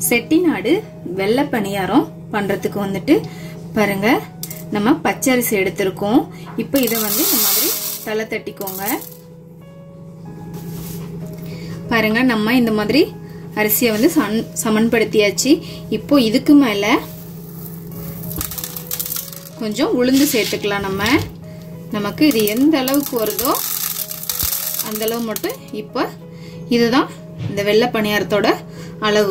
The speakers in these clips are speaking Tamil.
செட்டிநாடு வெள்ளை பணியாரம் பண்றதுக்கு வந்துட்டு பாருங்க நம்ம பச்சரிசி எடுத்திருக்கோம் இப்போ இதை வந்து இந்த மாதிரி தலை தட்டிக்கோங்க பாருங்க நம்ம இந்த மாதிரி அரிசியை வந்து சன் சமன்படுத்தியாச்சு இப்போ இதுக்கு மேல கொஞ்சம் உளுந்து சேர்த்துக்கலாம் நம்ம நமக்கு இது எந்த அளவுக்கு வருதோ அந்த அளவு மட்டும் இப்போ இதுதான் இந்த வெள்ளை பணியாரத்தோட அளவு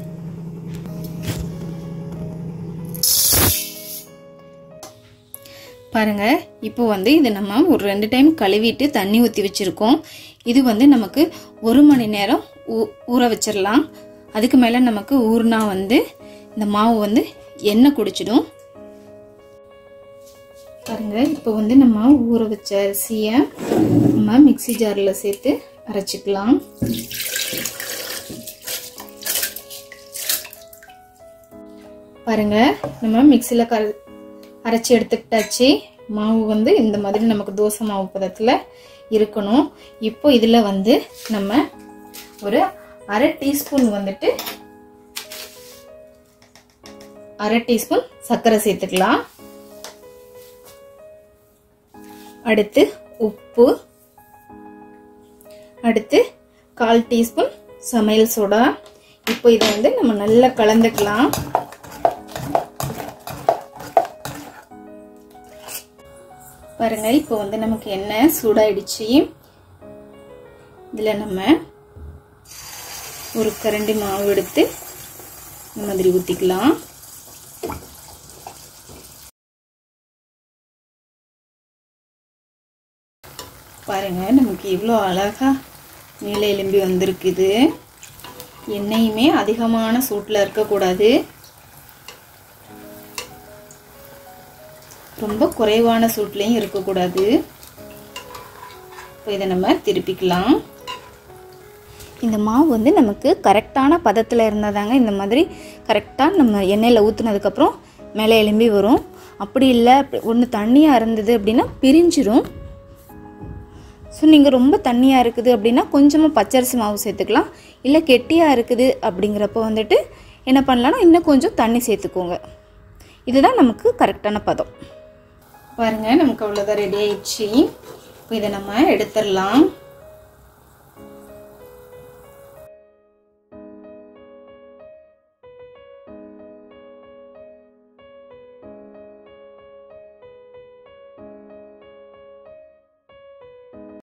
பாருங்க இப்போ வந்து இது நம்ம ஒரு ரெண்டு டைம் கழுவிட்டு தண்ணி ஊற்றி வச்சிருக்கோம் இது வந்து நமக்கு ஒரு மணி நேரம் ஊ- ஊற வச்சிடலாம் அதுக்கு மேலே நமக்கு ஊறினா வந்து இந்த மாவு வந்து எண்ணெய் குடிச்சிடும் பாருங்க இப்போ வந்து நம்ம ஊற வச்ச அரிசியை நம்ம மிக்ஸி ஜாரில் சேர்த்து அரைச்சிக்கலாம் பாருங்க நம்ம மிக்சியில் கர அரைச்சி எடுத்துக்கிட்டாச்சு மாவு வந்து இந்த மாதிரி நமக்கு தோசை மாவு பதத்தில் இருக்கணும் இப்போ இதில் வந்து நம்ம ஒரு அரை டீஸ்பூன் வந்துட்டு அரை டீஸ்பூன் சர்க்கரை சேர்த்துக்கலாம் அடுத்து உப்பு அடுத்து கால் டீஸ்பூன் சமையல் சோடா இப்போ இதை வந்து நம்ம நல்லா கலந்துக்கலாம் பாருங்க இப்போ வந்து நமக்கு எண்ணெய் சூடாயிடுச்சு இதில் நம்ம ஒரு கரண்டி மாவு எடுத்து இந்த மாதிரி ஊற்றிக்கலாம் பாருங்க நமக்கு இவ்வளோ அழகா நீல எலும்பி வந்திருக்குது எண்ணெயுமே அதிகமான சூட்டில் இருக்கக்கூடாது ரொம்ப குறைவான சூட்லேயும் இருக்கக்கூடாது இப்போ இதை நம்ம திருப்பிக்கலாம் இந்த மாவு வந்து நமக்கு கரெக்டான பதத்தில் இருந்தால் தாங்க இந்த மாதிரி கரெக்டாக நம்ம எண்ணெயில் ஊற்றுனதுக்கப்புறம் மேலே எலும்பி வரும் அப்படி இல்லை ஒன்று தண்ணியாக இருந்தது அப்படின்னா பிரிஞ்சிரும் ஸோ நீங்கள் ரொம்ப தண்ணியாக இருக்குது அப்படின்னா கொஞ்சமாக பச்சரிசி மாவு சேர்த்துக்கலாம் இல்லை கெட்டியாக இருக்குது அப்படிங்கிறப்ப வந்துட்டு என்ன பண்ணலான்னா இன்னும் கொஞ்சம் தண்ணி சேர்த்துக்கோங்க இதுதான் நமக்கு கரெக்டான பதம் பாருங்கள் நமக்கு அவ்வளோதான் ரெடி ஆயிடுச்சு இப்போ இதை நம்ம எடுத்துடலாம்